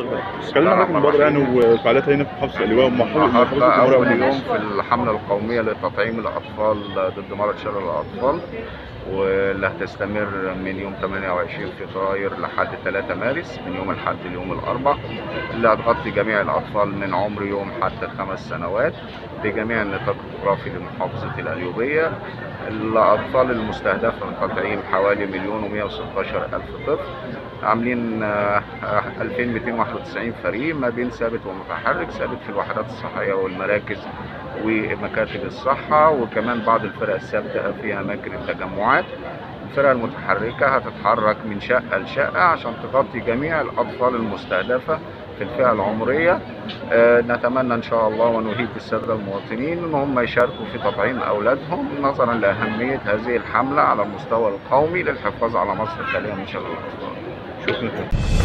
اتكلمنا عن المبادره يعني وفعالياتها هنا في محافظه اللواء ومحافظه النهارده محافظه أول العمريه يوم في الحملة القومية لتطعيم الأطفال ضد مرض شلل الأطفال واللي هتستمر من يوم 28 فبراير لحد 3 مارس من يوم الأحد ليوم الأربع اللي هتغطي جميع الأطفال من عمر يوم حتى خمس سنوات بجميع النطاق الجغرافي لمحافظة القليوبية الأطفال المستهدفة من تطعيم حوالي مليون و116 ألف طفل عاملين آه، آه، 2291 فريق ما بين ثابت ومتحرك ثابت في الوحدات الصحية والمراكز ومكاتب الصحة وكمان بعض الفرق الثابتة في أماكن التجمعات الفرق المتحركة هتتحرك من شقة لشقة عشان تغطي جميع الأطفال المستهدفة في الفئة العمرية آه، نتمنى إن شاء الله ونهيب السادة المواطنين إن هم يشاركوا في تطعيم أولادهم نظرا لأهمية هذه الحملة على المستوى القومي للحفاظ على مصر خالية من شلل الأطفال شكرا